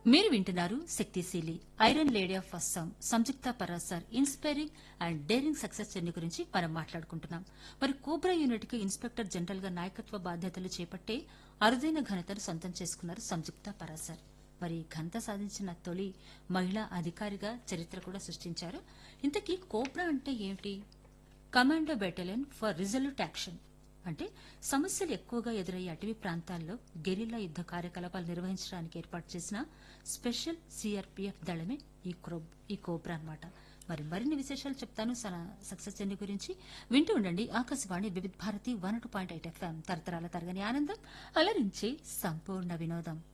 మీరు వింటున్నారు శక్తిశీలి iron lady of Assam Sanjukta Parashar inspiring and daring success journey గురించి మనం మాట్లాడుకుంటున్నాం మరి కోబ్రా యూనిట్ కి ఇన్స్పెక్టర్ జనరల్ గా నాయకత్వ బాధ్యతలు చేపట్టే అరుదైన ఘనతను సొంతం చేసుకున్నారు సంయుక్త పరాసర్ మరి ఈ ఘనత సాధించిన తొలి మహిళా అధికారిగా చరిత్ర కూడా సృష్టించారు ఇంతకీ కోబ్రా అంటే ఏమిటి commando battalion for resolute action అంటే సమస్యలు ఎక్కువగా ఎదురయ్యే అటవీ ప్రాంతాల్లో గెరిల్లా యుద్ద కార్యకలాపాలు నిర్వహించడానికి ఏర్పాటు చేసిన స్పెషల్ సిఆర్పీఎఫ్ దళమే ఈ క్రో- ఈ కోబ్రా అన్నమాట మరి మరిన్ని విశేషాలు చెప్తాను సక్సెస్ జర్నీ గురించి వింటూ ఉండండి Akashvani Vividh Bharati one two point eight FM తరతరాల తరగని ఆనందం అలరించే సంపూర్ణ వినోదం